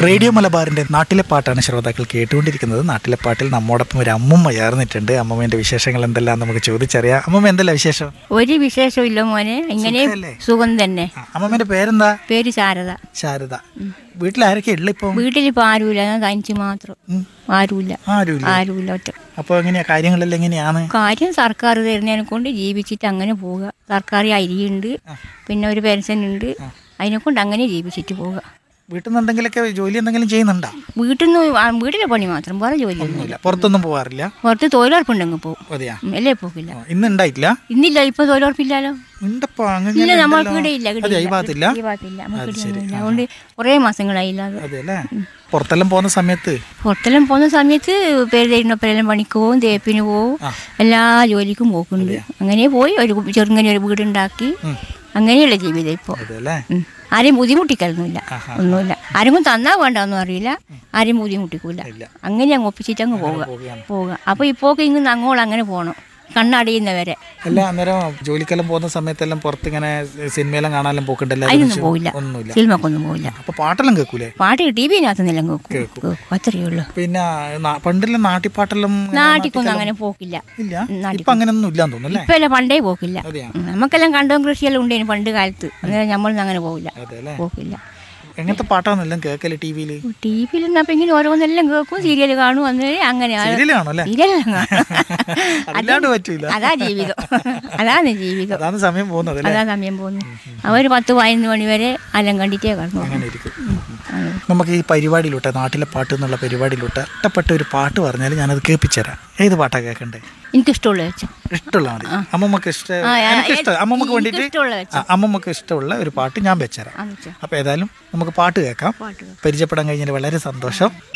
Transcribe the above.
Radio മലബാറിന്റെ നാട്ടിലെ പാട്ടാണ് ശ്രോതാക്കൾ കേട്ടുകൊണ്ടിരിക്കുന്നത് നാട്ടിലെ പാട്ടിൽ നമ്മോടൊപ്പം ഒരു അമ്മുമ്മ ചേർന്നിട്ടുണ്ട് അമ്മമ്മേന്റെ വിശേഷങ്ങൾ എന്തെല്ലാം നമുക്ക് ചോദിച്ചറിയാം അമ്മമ്മ എന്തല്ല വിശേഷം ഒരു വിശേഷമില്ല മോനെ ഇങ്ങനെ സുഖല്ലേ? സുഖം തന്നെ ആ, അമ്മമ്മേന്റെ പേരെന്താ പേര് ശാരദ ശാരദ വീട്ടിൽ ആരൊക്കെ ഉള്ള ഇപ്പൊ വീട്ടിലിപ്പോ ആരുമില്ല ഞാൻ തനിച്ച് മാത്രം ആരുമില്ല ആരുമില്ല ആരുമില്ല ഒറ്റ അപ്പൊ എങ്ങനെയാ കാര്യങ്ങളെല്ലാം എങ്ങനെയാണ് കാര്യം സർക്കാർ തരുന്നതിനെ കൊണ്ട് ജീവിച്ചിട്ട് അങ്ങനെ പോവുക സർക്കാർ അരിയുണ്ട് പിന്നെ ഒരു പെൻഷൻ ഉണ്ട് അതിനെ കൊണ്ട് അങ്ങനെ ജീവിച്ചിട്ട് പോവുക വീട്ടിൽ നിന്ന് എന്തെങ്കിലുമൊക്കെ ജോലി എന്തെങ്കിലും ചെയ്യുന്നുണ്ടോ വീട്ടിൽ നിന്ന് വീട്ടിലെ പണി മാത്രം വേറെ ജോലിയൊന്നുമില്ല ഇല്ല പുറത്തൊന്നും പോവാറില്ല പുറത്ത് തൊഴിലുറപ്പുണ്ടെങ്കിൽ പോകും അതെയാ ഉം, അല്ലേ പോകില്ല ആ, ഇന്ന് ഉണ്ടായിട്ടില്ല ഇന്നില്ല ഇപ്പൊ തൊഴിലുറപ്പില്ലല്ലോ ഉണ്ടപ്പോ ഇല്ല അങ്ങനെ നമ്മൾക്ക് ഇവിടെ ഇല്ല ഇവിടെ അതെ ഈ ഇല്ല. ഭാഗത്തില്ല ഈ ഭാഗത്തില്ല നമുക്ക് ഇവിടെയൊന്നുമില്ല. അതുകൊണ്ട് കുറേ മാസങ്ങളായില്ല അത് അതെ അല്ലേ പുറത്തെല്ലാം പോകുന്ന സമയത്ത് പുറത്തെല്ലാം പോകുന്ന സമയത്ത് പേര് തരുന്നപ്പോഴെല്ലാം പണിക്ക് പോവും തേപ്പിന് പോവും എല്ലാ ജോലിക്കും പോക്കുണ്ട് അങ്ങനെ പോയി ഒരു ചെറുങ്ങനെ ഒരു വീടുണ്ടാക്കി അങ്ങനെയുള്ള ജീവിതം ഇപ്പോൾ അതെ അല്ലേ ആരെയും ബുദ്ധിമുട്ടിക്കലൊന്നുമില്ല ഒന്നുമില്ല ആരെങ്കിലും തന്നാ വേണ്ടെന്നും അറിയില്ല ആരെയും ബുദ്ധിമുട്ടിക്കൂല അങ്ങനെ അങ്ങ് ഒപ്പിച്ചിട്ട് അങ്ങ് പോവുക പോവുക അപ്പോൾ ഇപ്പോൾ ഇങ്ങനെ അങ്ങോളം അങ്ങനെ പോകണം കണ്ണടയുന്നവരെ അല്ല അന്നേരം ജോലിക്കെല്ലാം പോകുന്ന സമയത്തെല്ലാം പുറത്ത് ഇങ്ങനെ സിനിമയെല്ലാം കാണാനെല്ലാം പോക്കുണ്ടല്ലോ അതിനൊന്നും പോവില്ല ഒന്നുമില്ല സിനിമക്കൊന്നും പോവില്ല അപ്പൊ പാട്ടെല്ലാം കേൾക്കൂലേ പാട്ട് ടി വിനകത്ത് നിലം കേൾക്കും കേൾക്കും അത്രയേ ഉള്ളൂ പിന്നെ നാ- പണ്ടെല്ലാം നാട്ടിപ്പാട്ടെല്ലാം ഇങ്ങനെ നാട്ടിക്കൊന്നും അങ്ങനെ പോക്കില്ല ഇല്ല നാട്ടിൽ ഇപ്പൊ അങ്ങനെയൊന്നും ഇല്ലാന്ന് തോന്നുന്നു അല്ലേ ഇപ്പൊ എല്ലാം പണ്ടേ പോക്കില്ല അതെയാ ഉം, നമുക്കെല്ലാം കണ്ടവും കൃഷിയെല്ലാം ഉണ്ടേന് പണ്ട് കാലത്ത് അന്നേരം നമ്മളൊന്നും അങ്ങനെ പോകില്ല അതെ അല്ലേ പോക്കില്ല എങ്ങനത്തെ പാട്ടാണെല്ലാം കേൾക്കല് ടി വിയില് ടി വിയിൽ നിന്നപ്പോൾ ഇങ്ങനെ ഓരോന്നെല്ലാം കേൾക്കും സീരിയൽ കാണും അന്നേരം അങ്ങനെ സീരിയല് കാണും അല്ലേ സീരിയലെല്ലാം കാണും അല്ലാണ്ട് പറ്റൂല അതാ ജീവിതം അതാണ് ജീവിതം അതാണ് സമയം പോകുന്നത് അല്ലേ അതാ സമയം പോകുന്നു അവർ പത്ത് പതിനൊന്ന് മണി വരെ അലം കണ്ടിട്ടേ കടന്നു അങ്ങനെ ഇരിക്കും നമുക്ക് ഈ പരിപാടിയിലോട്ട് നാട്ടിലെ പാട്ട് എന്നുള്ള പരിപാടിയിലോട്ട് ഇഷ്ടപ്പെട്ട ഒരു പാട്ട് പറഞ്ഞാൽ ഞാനത് കേൾപ്പിച്ചുതരാം ഏത് പാട്ടാ കേൾക്കണ്ടേ എനിക്കിഷ്ടമുള്ള വെച്ചു ഇഷ്ടമുള്ള മതി അമ്മമ്മക്ക് ഇഷ്ട ആ, ആ, എനിക്ക് ഇഷ്ടം അമ്മമ്മക്ക് എനിക്ക് വേണ്ടിയിട്ട് ഇഷ്ടമുള്ള വെച്ചോ. ആ, അമ്മമ്മക്ക് ഇഷ്ടമുള്ള ഒരു പാട്ട് ഞാൻ വെച്ചുതരാം ആ വെച്ചോ അപ്പോൾ ഏതായാലും നമുക്ക് പാട്ട് കേൾക്കാം പാട്ട് കേൾക്കാം. പരിചയപ്പെടാൻ കഴിഞ്ഞാൽ വളരെ സന്തോഷം